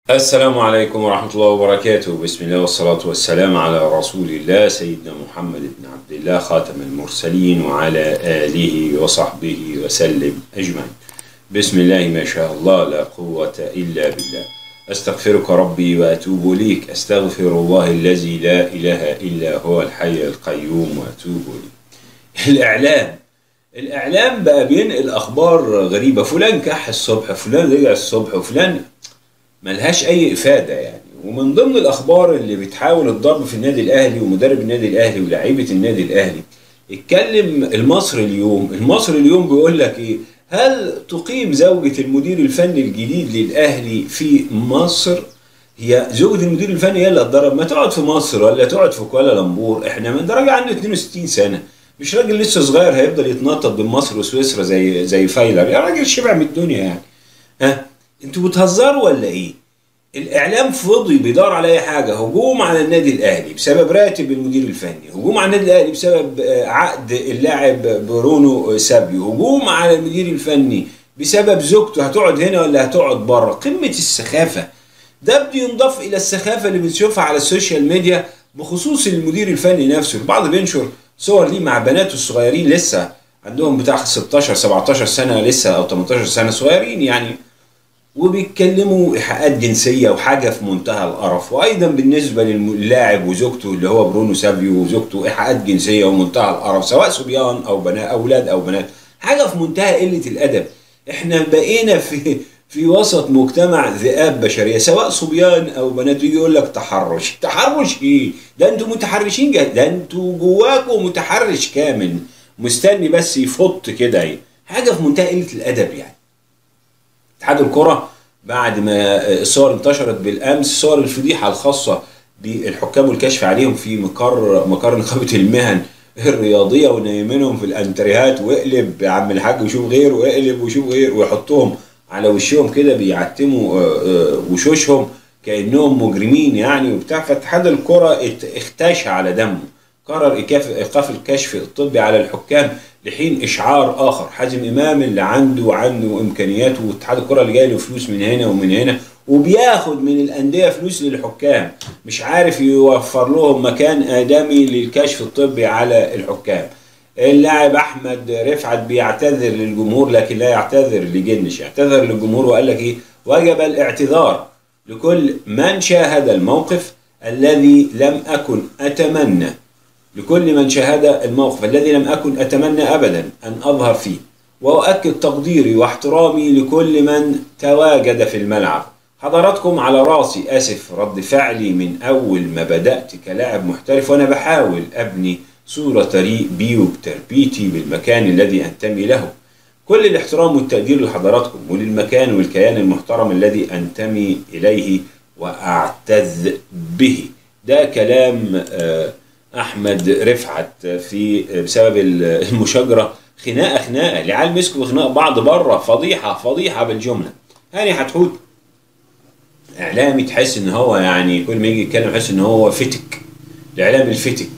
السلام عليكم ورحمة الله وبركاته بسم الله والصلاة والسلام على رسول الله سيدنا محمد بن عبد الله خاتم المرسلين وعلى آله وصحبه وسلم أجمعين بسم الله ما شاء الله لا قوة إلا بالله أستغفرك ربي وأتوب إليك أستغفر الله الذي لا إله إلا هو الحي القيوم وأتوب إليه الإعلام الإعلام بقى بينقل أخبار غريبة فلان كح الصبح فلان رجع الصبح وفلان ملهاش اي افاده يعني ومن ضمن الاخبار اللي بتحاول الضرب في النادي الاهلي ومدرب النادي الاهلي ولاعيبه النادي الاهلي اتكلم المصري اليوم المصري اليوم بيقول لك ايه هل تقيم زوجة المدير الفني الجديد للاهلي في مصر هي زوجة المدير الفني هي اللي هتضرب ما تقعد في مصر ولا تقعد في كوالالمبور احنا من درجة عنده 62 سنة مش راجل لسه صغير هيفضل يتنطط بين مصر وسويسرا زي زي فايلر يا راجل شبع من الدنيا يعني ها انتوا بتهزروا ولا ايه؟ الاعلام فضي بيدور على اي حاجه هجوم على النادي الاهلي بسبب راتب المدير الفني هجوم على النادي الاهلي بسبب آه، عقد اللاعب برونو سابيو هجوم على المدير الفني بسبب زوجته هتقعد هنا ولا هتقعد بره قمه السخافه ده بده ينضاف الى السخافه اللي بنشوفها على السوشيال ميديا بخصوص المدير الفني نفسه البعض بينشر صور ليه مع بناته الصغيرين لسه عندهم بتاع 16 17 سنه لسه او 18 سنه صغيرين يعني وبيتكلموا ايحاءات جنسيه وحاجه في منتهى القرف وايضا بالنسبه للاعب وزوجته اللي هو برونو سافيو وزوجته ايحاءات جنسيه ومنتهى القرف سواء صبيان او بنات اولاد او بنات حاجه في منتهى قله الادب احنا بقينا في في وسط مجتمع ذئاب بشريه سواء صبيان او بنات يجي يقول لك تحرش تحرش ايه ده انتوا متحرشين جا. ده انتوا جواكم متحرش كامل مستني بس يفط كده ايه حاجه في منتهى قله الادب يعني اتحاد الكره بعد ما الصور انتشرت بالامس صور الفضيحه الخاصه بالحكام والكشف عليهم في مقر مقر نقابه المهن الرياضيه ونايمينهم في الانتريهات واقلب يا عم الحاج وشوف غير واقلب وشوف غير ويحطهم على وشهم كده بيعتموا آه، آه، وشوشهم كانهم مجرمين يعني وبتاع فاتحاد الكره ات- اختشى على دمه قرر ايقاف ايقاف الكشف الطبي على الحكام لحين اشعار اخر حازم امام اللي عنده عنده امكانيات واتحاد الكره اللي جاي له فلوس من هنا ومن هنا وبياخد من الانديه فلوس للحكام مش عارف يوفر لهم مكان ادمي للكشف الطبي على الحكام اللاعب احمد رفعت بيعتذر للجمهور لكن لا يعتذر لجنش اعتذر للجمهور وقال لك ايه وجب الاعتذار لكل من شاهد الموقف الذي لم اكن اتمنى لكل من شاهد الموقف الذي لم أكن أتمنى أبدا أن أظهر فيه وأؤكد تقديري واحترامي لكل من تواجد في الملعب حضراتكم على راسي أسف رد فعلي من أول ما بدأت كلاعب محترف وأنا بحاول أبني صورة طريق بي وبتربيتي بالمكان الذي أنتمي له كل الاحترام والتقدير لحضراتكم وللمكان والكيان المحترم الذي أنتمي إليه وأعتز به ده كلام آه، أحمد رفعت في بسبب المشاجرة خناقة خناقة العيال مسكوا خناقة بعض بره فضيحة فضيحة بالجملة هاني حتحوت إعلامي تحس إن هو يعني كل ما يجي يتكلم تحس إن هو فتك الإعلام الفتك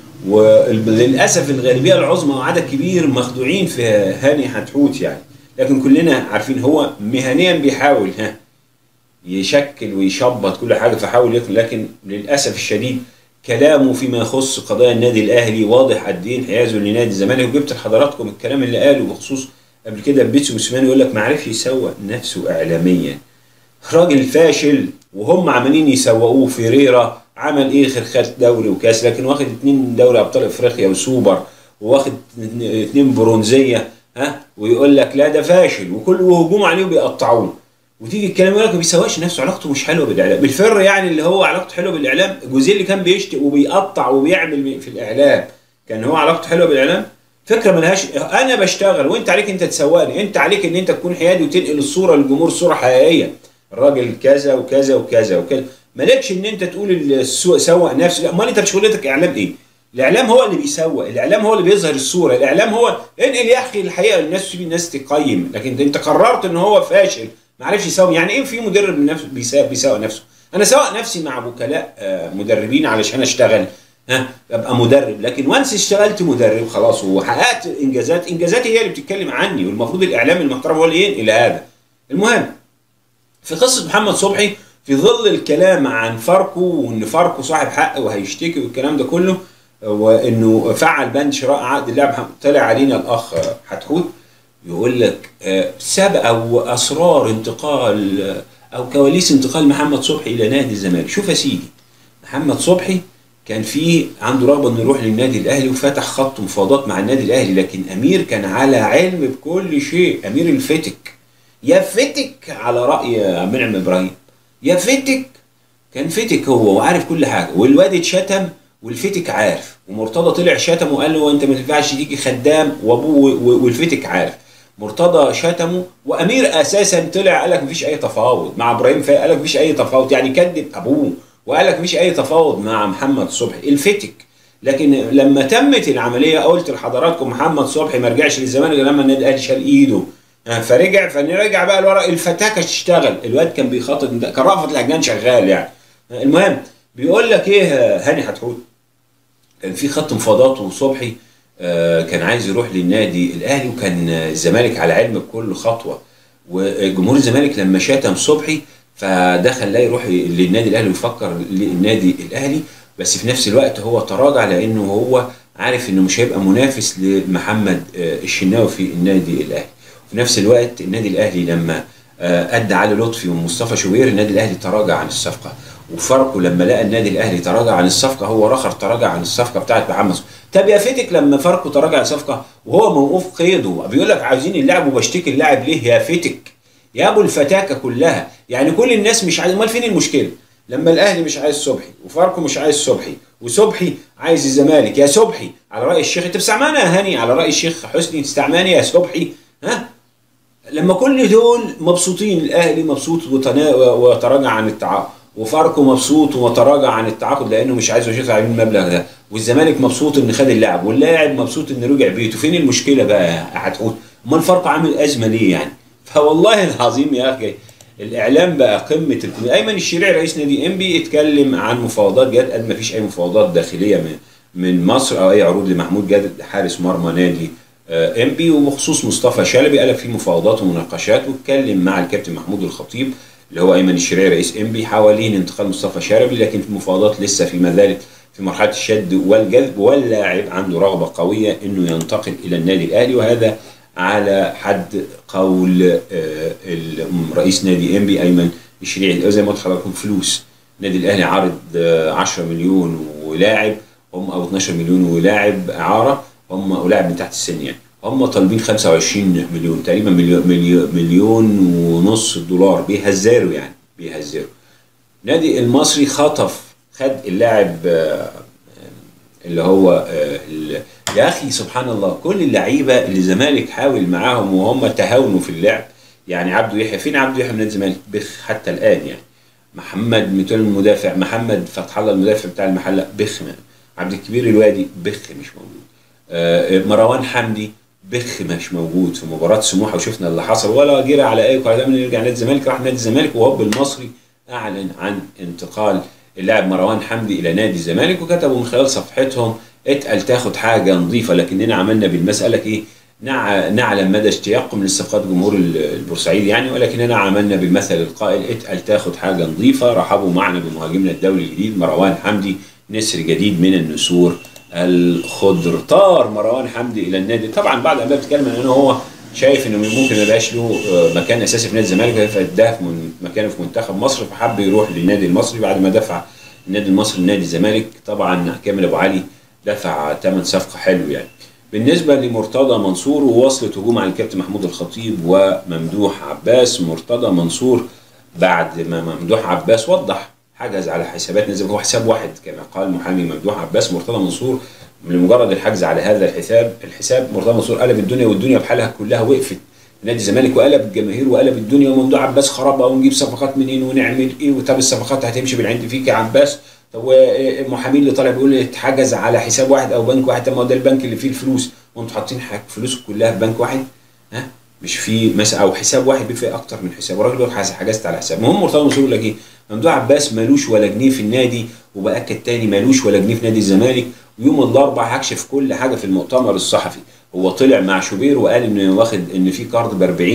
وللاسف الغالبيه العظمى وعدد كبير مخدوعين في هاني حتحوت يعني لكن كلنا عارفين هو مهنيا بيحاول ها يشكل ويشبط كل حاجه فحاول يكون لكن للاسف الشديد كلامه فيما يخص قضايا النادي الاهلي واضح قد ايه انحيازه لنادي الزمالك وجبت لحضراتكم الكلام اللي قاله بخصوص قبل كده بيتسو موسيماني يقول لك ما عرفش يسوق نفسه اعلاميا راجل فاشل وهم عمالين يسوقوه فيريرا عمل ايه غير خد دوري وكاس لكن واخد اتنين دوري ابطال افريقيا وسوبر وواخد اتنين برونزيه ها ويقول لك لا ده فاشل وكل هجوم عليه وبيقطعوه وتيجي الكلام يقول لك ما بيسواش نفسه علاقته مش حلوه بالاعلام بالفر يعني اللي هو علاقته حلوه بالاعلام جوزيه اللي كان بيشتق وبيقطع وبيعمل في الاعلام كان هو علاقته حلوه بالاعلام فكره ملهاش انا بشتغل وانت عليك انت تسوقني انت عليك ان انت تكون حيادي وتنقل الصوره للجمهور صوره حقيقيه الراجل كذا وكذا وكذا وكذا مالكش ان انت تقول السوق سوق نفسه لا امال انت شغلتك اعلام ايه الاعلام هو اللي بيسوق الاعلام هو اللي بيظهر الصوره الاعلام هو انقل يا اخي الحقيقه للناس تسيب الناس تقيم لكن انت قررت ان هو فاشل ما عرفش يسوق يعني ايه في مدرب من نفسه بيسوق, بيسوق نفسه انا سوق نفسي مع وكلاء آه، مدربين علشان اشتغل ها ابقى مدرب لكن وانس اشتغلت مدرب خلاص وحققت انجازات انجازاتي هي اللي بتتكلم عني والمفروض الاعلام المحترم هو اللي ينقل هذا المهم في قصه محمد صبحي في ظل الكلام عن فاركو وان فاركو صاحب حق وهيشتكي والكلام ده كله وانه فعل بند شراء عقد اللاعب طلع علينا الاخ حتحوت يقول لك آه، سبق او اسرار انتقال آه، او كواليس انتقال محمد صبحي الى نادي الزمالك شوف يا سيدي محمد صبحي كان في عنده رغبه انه يروح للنادي الاهلي وفتح خط مفاوضات مع النادي الاهلي لكن امير كان على علم بكل شيء امير الفتك يا فتك على راي عبد المنعم ابراهيم يا فتك كان فتك هو وعارف كل حاجه والواد اتشتم والفتك عارف ومرتضى طلع شتمه وقال له انت ما تنفعش تيجي خدام وابوه والفتك عارف مرتضى شتمه وامير اساسا طلع قال لك مفيش اي تفاوض مع ابراهيم فايق قال لك مفيش اي تفاوض يعني كذب ابوه وقال لك مفيش اي تفاوض مع محمد صبحي الفتك لكن لما تمت العمليه قلت لحضراتكم محمد صبحي ما رجعش للزمالك لما النادي الاهلي شال ايده فرجع فرجع بقى لورا الفتاكه تشتغل الواد كان بيخاطب كان رأفت العجان شغال يعني المهم بيقول لك ايه هاني حتحوت كان في خط مفاوضات وصبحي آه، كان عايز يروح للنادي الاهلي وكان الزمالك على علم بكل خطوه وجمهور الزمالك لما شتم صبحي فدخل لا يروح للنادي الاهلي ويفكر للنادي الاهلي بس في نفس الوقت هو تراجع لانه هو عارف انه مش هيبقى منافس لمحمد آه، الشناوي في النادي الاهلي في نفس الوقت النادي الاهلي لما آه، ادى علي لطفي ومصطفى شوبير النادي الاهلي تراجع عن الصفقه وفاركو لما لقى النادي الاهلي تراجع عن الصفقه هو رخر تراجع عن الصفقه بتاعت محمد طب يا فتك لما فاركو تراجع عن الصفقه وهو موقوف قيده بيقول لك عايزين اللاعب وبشتكي اللاعب ليه يا فتك يا ابو الفتاكه كلها يعني كل الناس مش عايز امال فين المشكله لما الاهلي مش عايز صبحي وفاركو مش عايز صبحي وصبحي عايز الزمالك يا صبحي على راي الشيخ انت بتستعملنا يا هاني على راي الشيخ حسني تستعملني يا صبحي ها لما كل دول مبسوطين الاهلي مبسوط وتراجع عن التعاقد وفاركو مبسوط وتراجع عن التعاقد لانه مش عايز يدفع المبلغ ده والزمالك مبسوط ان خد اللاعب واللاعب مبسوط ان رجع بيته فين المشكله بقى يا هتقول امال فاركو عامل ازمه ليه يعني فوالله العظيم يا اخي الاعلام بقى قمه الكم... ايمن الشريع رئيس نادي ام بي اتكلم عن مفاوضات جد قال ما فيش اي مفاوضات داخليه من من مصر او اي عروض لمحمود جاد حارس مرمى نادي ام بي وبخصوص مصطفى شلبي قال في مفاوضات ومناقشات واتكلم مع الكابتن محمود الخطيب اللي هو ايمن الشريعي رئيس ام بي حوالين انتقال مصطفى شلبي لكن المفاوضات لسه فيما زالت في مرحله الشد والجذب واللاعب عنده رغبه قويه انه ينتقل الى النادي الاهلي وهذا على حد قول آه، رئيس نادي ام بي ايمن الشريعي زي ما قلت لحضراتكم فلوس النادي الاهلي عارض 10 مليون ولاعب هم او 12 مليون ولاعب اعاره هم ولاعب من تحت السن يعني هم طالبين 25 مليون تقريبا مليون, مليون ونص دولار بيهزروا يعني بيهزروا نادي المصري خطف خد اللاعب آه، اللي هو آه، يا اخي سبحان الله كل اللعيبه اللي الزمالك حاول معاهم وهم تهاونوا في اللعب يعني عبده يحيى فين عبده يحيى من نادي الزمالك بخ حتى الان يعني محمد متولي المدافع محمد فتح الله المدافع بتاع المحله بخ عبد الكبير الوادي بخ مش موجود آه، مروان حمدي بخ مش موجود في مباراه سموحه وشفنا اللي حصل ولا جرى على اي قاعده من يرجع نادي الزمالك راح نادي الزمالك وهو المصري اعلن عن انتقال اللاعب مروان حمدي الى نادي الزمالك وكتبوا من خلال صفحتهم اتقل تاخد حاجه نظيفه لكننا عملنا بالمساله ايه نعلم مدى اشتياقكم لصفقات جمهور البورسعيد يعني ولكننا عملنا بالمثل القائل اتقل تاخد حاجه نظيفه رحبوا معنا بمهاجمنا الدولي الجديد مروان حمدي نسر جديد من النسور الخضر طار مروان حمدي الى النادي طبعا بعد ما بتكلم ان هو شايف انه ممكن ما يبقاش له آه، مكان اساسي في نادي الزمالك فاداه من مكانه في منتخب مصر فحب يروح للنادي المصري بعد ما دفع النادي المصري لنادي الزمالك طبعا كامل ابو علي دفع ثمن صفقه حلو يعني بالنسبه لمرتضى منصور ووصلت هجوم على الكابتن محمود الخطيب وممدوح عباس مرتضى منصور بعد ما ممدوح عباس وضح حجز على حسابات نزل هو حساب واحد كما قال محامي ممدوح عباس مرتضى منصور لمجرد الحجز على هذا الحساب الحساب مرتضى منصور قلب الدنيا والدنيا بحالها كلها وقفت نادي الزمالك وقلب الجماهير وقلب الدنيا وممدوح عباس خربها ونجيب صفقات منين ونعمل ايه وطب الصفقات هتمشي بالعند فيك يا عباس طب المحامي اللي طالع بيقول اتحجز على حساب واحد او بنك واحد طب ما هو ده البنك اللي فيه الفلوس وانتوا حاطين فلوس كلها في بنك واحد ها مش في مثلا او حساب واحد بيفرق اكتر من حساب والراجل بيقول حجزت على حساب المهم مرتضى منصور يقول لك ايه ممدوح عباس مالوش ولا جنيه في النادي وباكد تاني مالوش ولا جنيه في نادي الزمالك ويوم الاربعاء هكشف كل حاجه في المؤتمر الصحفي هو طلع مع شوبير وقال ان واخد ان في كارد ب 40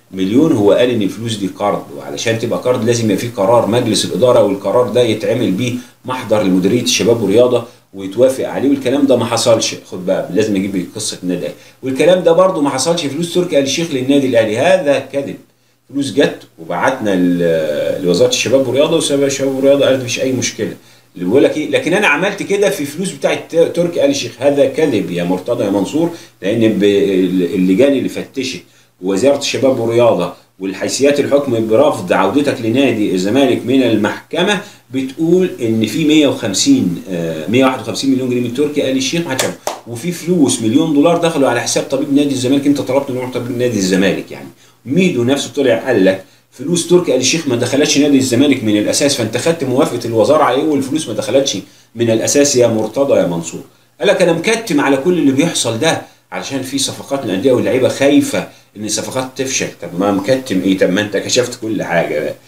مليون هو قال ان الفلوس دي قرض وعلشان تبقى قرض لازم يبقى في قرار مجلس الاداره والقرار ده يتعمل بيه محضر لمديريه الشباب والرياضه ويتوافق عليه والكلام ده ما حصلش خد بقى لازم اجيب قصه النادي الاهلي والكلام ده برده ما حصلش فلوس تركي آل الشيخ للنادي الاهلي هذا كذب فلوس جت وبعتنا ل- لوزاره الشباب والرياضه وسبب الشباب والرياضه قالت مفيش اي مشكله اللي بيقول لك ايه لكن انا عملت كده في فلوس بتاعت تركي آل الشيخ هذا كذب يا مرتضى يا منصور لان ب- اللجان اللي فتشت ووزاره الشباب والرياضه والحيثيات الحكم برفض عودتك لنادي الزمالك من المحكمه بتقول ان في 150 آه، 151 مليون جنيه من تركي آل الشيخ ما حدش عارف. وفي فلوس مليون دولار دخلوا على حساب طبيب نادي الزمالك انت طلبت من طبيب نادي الزمالك يعني ميدو نفسه طلع قال لك فلوس تركي آل الشيخ ما دخلتش نادي الزمالك من الاساس فانت خدت موافقه الوزاره عليه والفلوس ما دخلتش من الاساس يا مرتضى يا منصور قال لك انا مكتم على كل اللي بيحصل ده علشان في صفقات الانديه واللعيبه خايفه ان الصفقات تفشل طب ما مكتم ايه طب ما انت كشفت كل حاجه بقى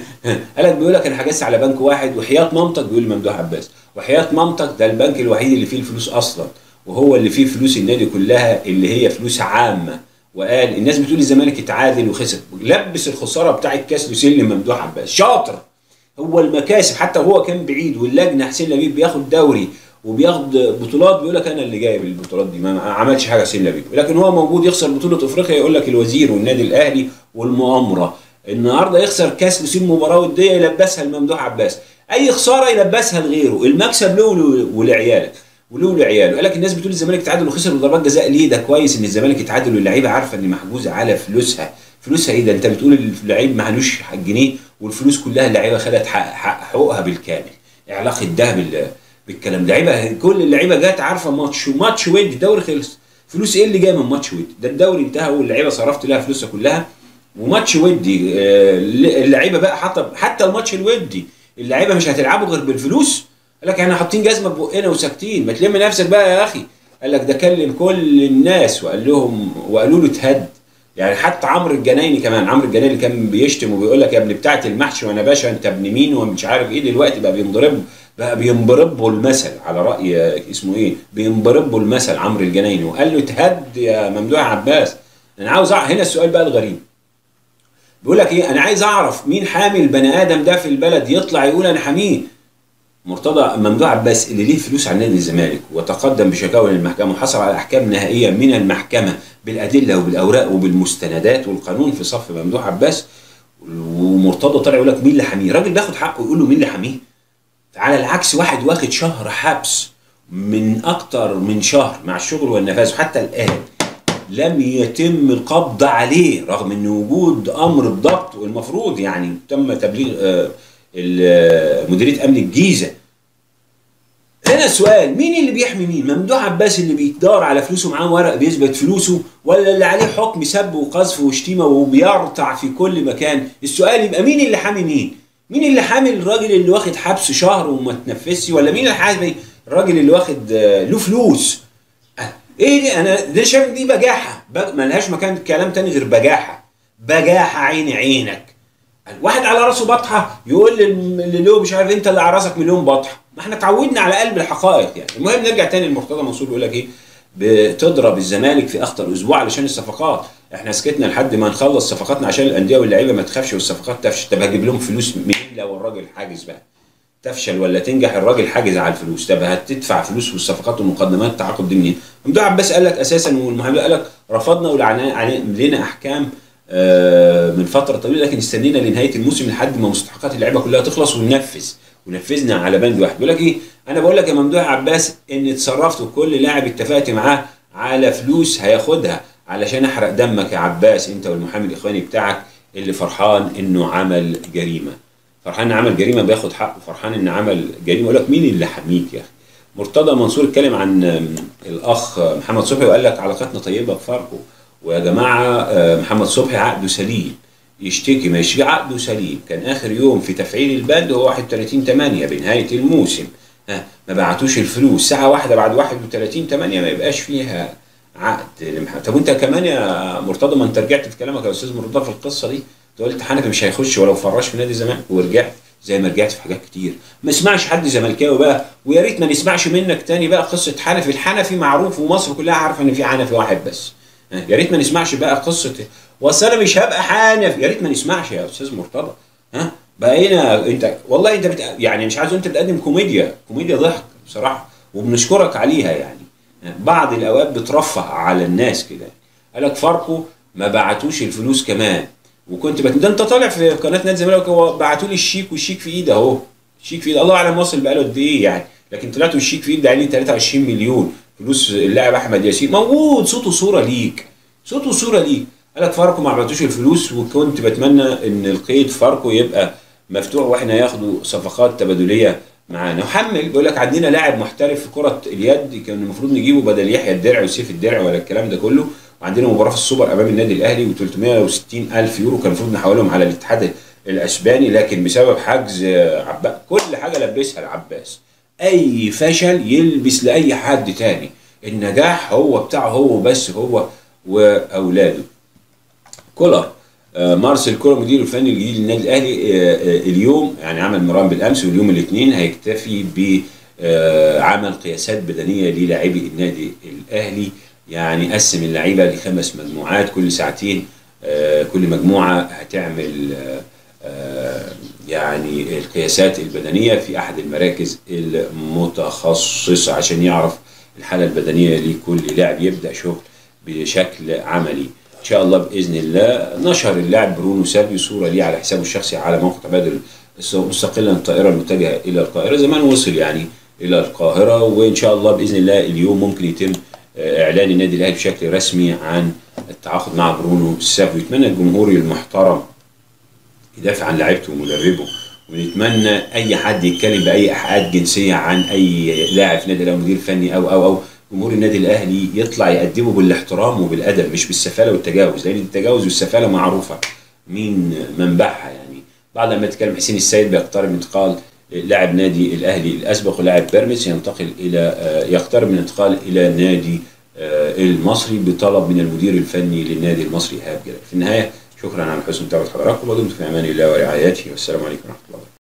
قال لك بيقول لك انا حجزت على بنك واحد وحياه مامتك بيقول ممدوح عباس وحياه مامتك ده البنك الوحيد اللي فيه الفلوس اصلا وهو اللي فيه فلوس النادي كلها اللي هي فلوس عامه وقال الناس بتقول الزمالك اتعادل وخسر لبس الخساره بتاع الكاس لسلم ممدوح عباس شاطر هو المكاسب حتى هو كان بعيد واللجنه حسين لبيب بياخد دوري وبياخد بطولات بيقول لك انا اللي جايب البطولات دي ما عملش حاجه حسين لبيب لكن هو موجود يخسر بطوله افريقيا يقول لك الوزير والنادي الاهلي والمؤامره النهارده يخسر كاس نسيب مباراه وديه يلبسها لممدوح عباس اي خساره يلبسها لغيره المكسب له ول- ولعيالك وله ولعياله قال لك الناس بتقول الزمالك تعادل وخسر وضربات جزاء ليه ده كويس ان الزمالك يتعادل واللعيبه عارفه ان محجوزه على فلوسها فلوسها ايه ده انت بتقول اللعيب معلوش جنيه والفلوس كلها اللعيبه خدت حق حق حقوقها بالكامل علاقه ده بال بالكلام لعيبه كل اللعيبه جت عارفه ماتش وماتش ودي الدوري خلص فلوس ايه اللي جايه من ماتش ودي ده الدوري انتهى واللعيبه صرفت لها فلوسها كلها وماتش ودي آه، اللعيبه بقى حتى حتى الماتش الودي اللعيبه مش هتلعبوا غير بالفلوس قال لك احنا حاطين جزمه ببقنا وساكتين ما تلم نفسك بقى يا اخي قال لك ده كلم كل الناس وقال لهم وقالوا له اتهد يعني حتى عمرو الجنايني كمان عمرو الجنايني كان بيشتم وبيقول لك يا ابن بتاعه المحشي وانا باشا انت ابن مين ومش عارف ايه دلوقتي بقى بينضرب بقى بينضربوا المثل على راي اسمه ايه بينضربوا المثل عمرو الجنايني وقال له اتهد يا ممدوح عباس انا عاوز أعرف هنا السؤال بقى الغريب بيقول لك ايه انا عايز اعرف مين حامي البني ادم ده في البلد يطلع يقول انا حاميه مرتضى ممدوح عباس اللي ليه فلوس على نادي الزمالك وتقدم بشكاوى للمحكمه وحصل على احكام نهائيه من المحكمه بالادله وبالاوراق وبالمستندات والقانون في صف ممدوح عباس ومرتضى طلع يقول لك مين اللي حاميه الراجل بياخد حقه يقول له مين اللي حاميه على العكس واحد واخد شهر حبس من اكتر من شهر مع الشغل والنفاذ وحتى الان لم يتم القبض عليه رغم ان وجود امر الضبط والمفروض يعني تم تبليغ آه، ال- مديريه امن الجيزه هنا السؤال مين اللي بيحمي مين ممدوح عباس اللي بيدار على فلوسه معاه ورق بيثبت فلوسه ولا اللي عليه حكم سب وقذف وشتيمه وبيرتع في كل مكان السؤال يبقى مين اللي حامي مين مين اللي حامي الراجل اللي واخد حبس شهر وما تنفذش ولا مين اللي حامي الراجل اللي واخد آه، له فلوس آه، ايه دي انا ده شايف دي بجاحه بج... ملهاش مكان كلام تاني غير بجاحه بجاحه عيني عينك الواحد على راسه بطحه يقول لل- اللي له مش عارف انت اللي على راسك مليون بطحه ما احنا اتعودنا على قلب الحقائق يعني المهم نرجع تاني لمرتضى منصور يقول لك ايه بتضرب الزمالك في اخطر اسبوع علشان الصفقات احنا سكتنا لحد ما نخلص صفقاتنا عشان الانديه واللعيبه ما تخافش والصفقات تفشل طب هجيب لهم فلوس منين لو الراجل حاجز بقى تفشل ولا تنجح الراجل حاجز على الفلوس طب هتدفع فلوس والصفقات والمقدمات التعاقد دي منين؟ ممدوح عباس قال لك اساسا والمحامي قال لك رفضنا ولعنا علي- لنا احكام آه، من فتره طويله لكن استنينا لنهايه الموسم لحد ما مستحقات اللعيبه كلها تخلص وننفذ ونفذنا على بند واحد بيقول لك ايه انا بقول لك يا ممدوح عباس ان اتصرفت وكل لاعب اتفقت معاه على فلوس هياخدها علشان احرق دمك يا عباس انت والمحامي الاخواني بتاعك اللي فرحان انه عمل جريمه فرحان ان عمل جريمه بياخد حقه فرحان ان عمل جريمه يقول لك مين اللي حميك يا اخي مرتضى منصور اتكلم عن آم، الاخ محمد صبحي وقال لك علاقتنا طيبه بفاركو ويا جماعه آه، محمد صبحي عقده سليم يشتكي ما يشتكي عقده سليم كان اخر يوم في تفعيل البند هو 31 8 بنهايه الموسم ها ما بعتوش الفلوس ساعه واحده بعد 31 8 ما يبقاش فيها عقد لمح- طب وانت كمان يا مرتضى ما انت رجعت في كلامك يا استاذ مرتضى في القصه دي انت قلت حنفي مش هيخش ولو فراش في نادي الزمالك ورجعت زي ما رجعت في حاجات كتير ما اسمعش حد زملكاوي بقى ويا ريت ما نسمعش منك تاني بقى قصه حنفي الحنفي معروف ومصر كلها عارفه ان في حنفي واحد بس ها، يا ريت ما نسمعش بقى قصه واصل انا مش هبقى حانف يا ريت ما نسمعش يا استاذ مرتضى ها بقينا انت والله انت بت... يعني مش عايز انت بتقدم كوميديا كوميديا ضحك بصراحه وبنشكرك عليها يعني بعض الاوقات بترفه على الناس كده قال لك فاركو ما بعتوش الفلوس كمان وكنت بت... ده انت طالع في قناه نادي الزمالك هو بعتوا لي الشيك والشيك في ايدي اهو الشيك في ايدي الله اعلم وصل بقاله قد ايه يعني لكن طلعتوا الشيك في ايدي عليه 23 مليون فلوس اللاعب احمد ياسين موجود صوت وصوره ليك صوت وصوره ليك قال لك فاركو ما عملتوش الفلوس وكنت بتمنى ان القيد فاركو يبقى مفتوح واحنا ياخدوا صفقات تبادليه معانا وحمل بيقول لك عندنا لاعب محترف في كره اليد كان المفروض نجيبه بدل يحيى الدرع وسيف الدرع ولا الكلام ده كله وعندنا مباراه في السوبر امام النادي الاهلي و360 الف يورو كان المفروض نحولهم على الاتحاد الاسباني لكن بسبب حجز عباس كل حاجه لبسها العباس اي فشل يلبس لاي حد تاني النجاح هو بتاعه هو بس هو واولاده كولر آه مارسيل كولر مدير الفني الجديد للنادي الاهلي آه آه اليوم يعني عمل مران بالامس واليوم الاثنين هيكتفي بعمل قياسات بدنيه للاعبي النادي الاهلي يعني قسم اللعيبه لخمس مجموعات كل ساعتين كل مجموعه هتعمل يعني القياسات البدنيه في احد المراكز المتخصصه عشان يعرف الحاله البدنيه لكل لاعب يبدا شغل بشكل عملي ان شاء الله باذن الله نشر اللاعب برونو سابيو صوره ليه على حسابه الشخصي على موقع تبادل مستقلا الطائره المتجهه الى القاهره زمان وصل يعني الى القاهره وان شاء الله باذن الله اليوم ممكن يتم اعلان النادي الاهلي بشكل رسمي عن التعاقد مع برونو سابيو يتمنى الجمهور المحترم يدافع عن لعيبته ومدربه ونتمنى اي حد يتكلم باي ايحاءات جنسيه عن اي لاعب في نادي او مدير فني او او او جمهور النادي الاهلي يطلع يقدمه بالاحترام وبالادب مش بالسفاله والتجاوز لان التجاوز والسفاله معروفه مين منبعها يعني بعد ما يتكلم حسين السيد بيقترب من انتقال لاعب نادي الاهلي الاسبق ولاعب بيراميدز ينتقل الى يقترب من الانتقال الى نادي المصري بطلب من المدير الفني للنادي المصري ايهاب جلال في النهايه شكرا على حسن متابعه حضراتكم ودمتم في امان الله ورعايته والسلام عليكم ورحمه الله